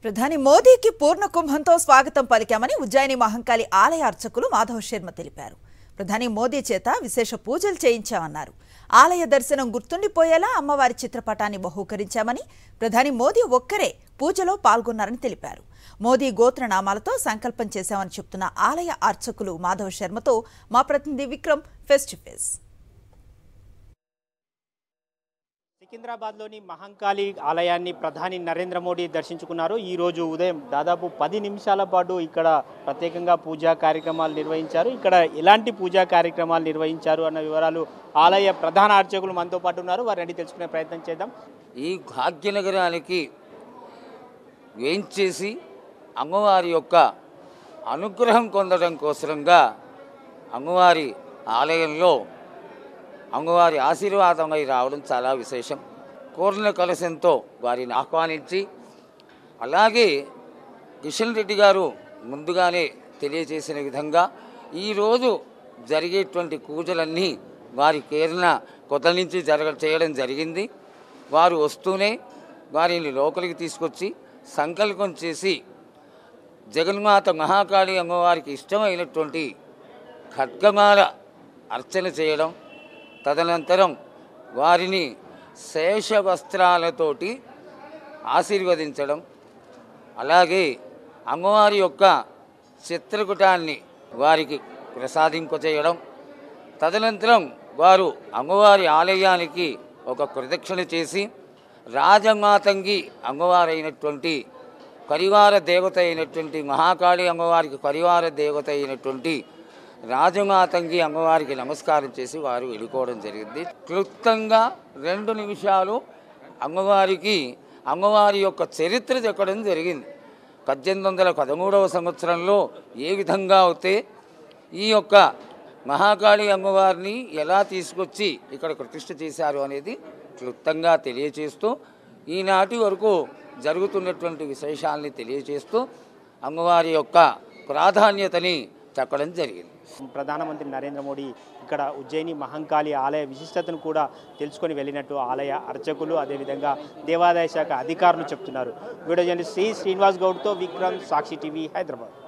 ప్రధాని మోదీకి పూర్ణ కుంభంతో స్వాగతం పలికామని ఉజ్జయిని మహంకాళి ఆలయ అర్చకులు మాధవ్ శర్మ తెలిపారు ప్రధాని మోదీ చేత విశేష పూజలు చేయించామన్నారు ఆలయ దర్శనం గుర్తుండిపోయేలా అమ్మవారి చిత్రపటాన్ని బహూకరించామని ప్రధాని మోదీ ఒక్కరే పూజలో పాల్గొన్నారని తెలిపారు మోదీ గోత్రనామాలతో సంకల్పం చేశామని చెప్తున్న ఆలయ అర్చకులు మాధవ్ శర్మతో మా ప్రతినిధి విక్రమ్ ఫేస్ టు ఫేస్ సికింద్రాబాద్లోని మహంకాళి ఆలయాన్ని ప్రధాని నరేంద్ర మోడీ దర్శించుకున్నారు ఈ రోజు ఉదయం దాదాపు పది నిమిషాల పాటు ఇక్కడ ప్రత్యేకంగా పూజా కార్యక్రమాలు నిర్వహించారు ఇక్కడ ఎలాంటి పూజా కార్యక్రమాలు నిర్వహించారు అన్న వివరాలు ఆలయ ప్రధాన అర్చకులు మనతో పాటు ఉన్నారు వారిని అడిగి తెలుసుకునే ప్రయత్నం చేద్దాం ఈ భాగ్యనగరానికి వేయించేసి అమ్మవారి యొక్క అనుగ్రహం పొందడం కోసంగా అమ్మవారి ఆలయంలో అమ్మవారి ఆశీర్వాదమై రావడం చాలా విశేషం పూర్ణ కలశంతో వారిని ఆహ్వానించి అలాగే కిషన్ రెడ్డి గారు ముందుగానే తెలియజేసిన విధంగా ఈరోజు జరిగేటువంటి పూజలన్నీ వారి కేరళ కొత్త నుంచి జరగ చేయడం జరిగింది వారు వస్తూనే వారిని లోపలికి తీసుకొచ్చి సంకల్పం చేసి జగన్మాత మహాకాళి అమ్మవారికి ఇష్టమైనటువంటి ఖడ్గమాల అర్చన చేయడం తదనంతరం వారిని శేష వస్త్రాలతోటి ఆశీర్వదించడం అలాగే అమ్మవారి యొక్క చిత్రకుటాన్ని వారికి ప్రసాదింపచేయడం తదనంతరం వారు అమ్మవారి ఆలయానికి ఒక ప్రదక్షిణ చేసి రాజమాతంగి అమ్మవారైనటువంటి పరివార దేవత అయినటువంటి మహాకాళి అమ్మవారికి పరివార దేవత అయినటువంటి రాజమాతంగి అమ్మవారికి నమస్కారం చేసి వారు వెళ్ళిపోవడం జరిగింది క్లుప్తంగా రెండు నిమిషాలు అమ్మవారికి అమ్మవారి యొక్క చరిత్ర చెప్పడం జరిగింది పద్దెనిమిది వందల పదమూడవ సంవత్సరంలో ఏ విధంగా అయితే ఈ యొక్క మహాకాళి అమ్మవారిని ఎలా తీసుకొచ్చి ఇక్కడ ప్రతిష్ఠ చేశారు అనేది క్లుప్తంగా తెలియచేస్తూ ఈనాటి వరకు జరుగుతున్నటువంటి విశేషాలని తెలియచేస్తూ అమ్మవారి యొక్క ప్రాధాన్యతని చెప్పడం జరిగింది ప్రధానమంత్రి నరేంద్ర మోడీ ఇక్కడ ఉజ్జయిని మహంకాళి ఆలయ విశిష్టతను కూడా తెలుసుకొని వెళ్ళినట్టు ఆలయ అర్చకులు అదేవిధంగా దేవాదాయ శాఖ అధికారులు చెప్తున్నారు వీడియో జర్నలిస్ట్ సి శ్రీనివాస్ గౌడ్తో విక్రమ్ సాక్షి టీవీ హైదరాబాద్